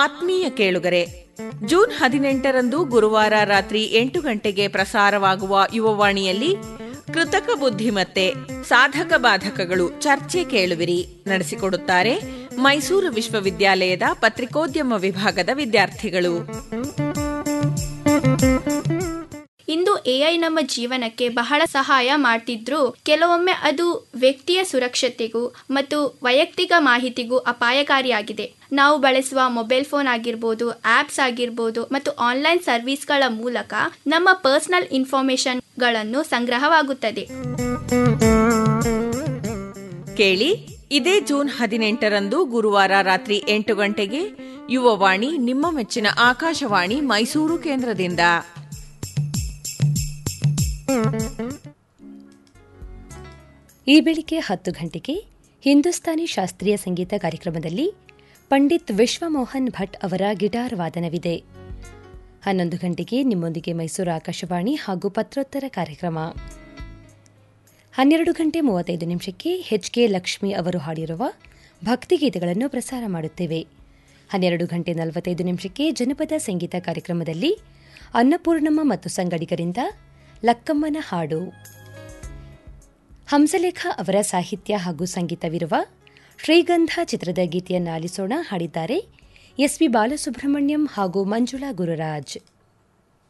ಆತ್ಮೀಯ ಕೇಳುಗರೆ ಜೂನ್ ಹದಿನೆಂಟರಂದು ಗುರುವಾರ ರಾತ್ರಿ ಎಂಟು ಗಂಟೆಗೆ ಪ್ರಸಾರವಾಗುವ ಯುವವಾಣಿಯಲ್ಲಿ ಕೃತಕ ಬುದ್ಧಿಮತ್ತೆ ಸಾಧಕ ಬಾಧಕಗಳು ಚರ್ಚೆ ಕೇಳುವಿರಿ ನಡೆಸಿಕೊಡುತ್ತಾರೆ ಮೈಸೂರು ವಿಶ್ವವಿದ್ಯಾಲಯದ ಪತ್ರಿಕೋದ್ಯಮ ವಿಭಾಗದ ವಿದ್ಯಾರ್ಥಿಗಳು ಇಂದು ಎಐ ನಮ್ಮ ಜೀವನಕ್ಕೆ ಬಹಳ ಸಹಾಯ ಮಾಡ್ತಿದ್ರು ಕೆಲವೊಮ್ಮೆ ಅದು ವ್ಯಕ್ತಿಯ ಸುರಕ್ಷತೆಗೂ ಮತ್ತು ವೈಯಕ್ತಿಕ ಮಾಹಿತಿಗೂ ಅಪಾಯಕಾರಿಯಾಗಿದೆ ನಾವು ಬಳಸುವ ಮೊಬೈಲ್ ಫೋನ್ ಆಗಿರ್ಬೋದು ಆಪ್ಸ್ ಆಗಿರ್ಬೋದು ಮತ್ತು ಆನ್ಲೈನ್ ಸರ್ವಿಸ್ಗಳ ಮೂಲಕ ನಮ್ಮ ಪರ್ಸನಲ್ ಇನ್ಫಾರ್ಮೇಶನ್ಗಳನ್ನು ಸಂಗ್ರಹವಾಗುತ್ತದೆ ಕೇಳಿ ಇದೇ ಜೂನ್ ಹದಿನೆಂಟರಂದು ಗುರುವಾರ ರಾತ್ರಿ ಎಂಟು ಗಂಟೆಗೆ ಯುವವಾಣಿ ನಿಮ್ಮ ಮೆಚ್ಚಿನ ಆಕಾಶವಾಣಿ ಮೈಸೂರು ಕೇಂದ್ರದಿಂದ ಈ ಬೆಳಿಗ್ಗೆ ಹತ್ತು ಗಂಟೆಗೆ ಹಿಂದೂಸ್ತಾನಿ ಶಾಸ್ತ್ರೀಯ ಸಂಗೀತ ಕಾರ್ಯಕ್ರಮದಲ್ಲಿ ಪಂಡಿತ್ ವಿಶ್ವಮೋಹನ್ ಭಟ್ ಅವರ ಗಿಟಾರ್ ವಾದನವಿದೆ ಹನ್ನೊಂದು ಗಂಟೆಗೆ ನಿಮ್ಮೊಂದಿಗೆ ಮೈಸೂರು ಆಕಾಶವಾಣಿ ಹಾಗೂ ಪತ್ರೋತ್ತರ ಕಾರ್ಯಕ್ರಮ ಹನ್ನೆರಡು ಗಂಟೆ ಮೂವತ್ತೈದು ನಿಮಿಷಕ್ಕೆ ಎಚ್ ಕೆ ಲಕ್ಷ್ಮಿ ಅವರು ಹಾಡಿರುವ ಭಕ್ತಿಗೀತೆಗಳನ್ನು ಪ್ರಸಾರ ಮಾಡುತ್ತೇವೆ ಹನ್ನೆರಡು ಗಂಟೆ ನಲವತ್ತೈದು ನಿಮಿಷಕ್ಕೆ ಜನಪದ ಸಂಗೀತ ಕಾರ್ಯಕ್ರಮದಲ್ಲಿ ಅನ್ನಪೂರ್ಣಮ್ಮ ಮತ್ತು ಸಂಗಡಿಗರಿಂದ ಲಕ್ಕಮ್ಮನ ಹಾಡು ಹಂಸಲೇಖ ಅವರ ಸಾಹಿತ್ಯ ಹಾಗೂ ಸಂಗೀತವಿರುವ ಶ್ರೀಗಂಧ ಚಿತ್ರದ ಗೀತೆಯನ್ನು ಆಲಿಸೋಣ ಹಾಡಿದ್ದಾರೆ ಎಸ್ಪಿ ಬಾಲಸುಬ್ರಹ್ಮಣ್ಯಂ ಹಾಗೂ ಮಂಜುಳಾ ಗುರುರಾಜ್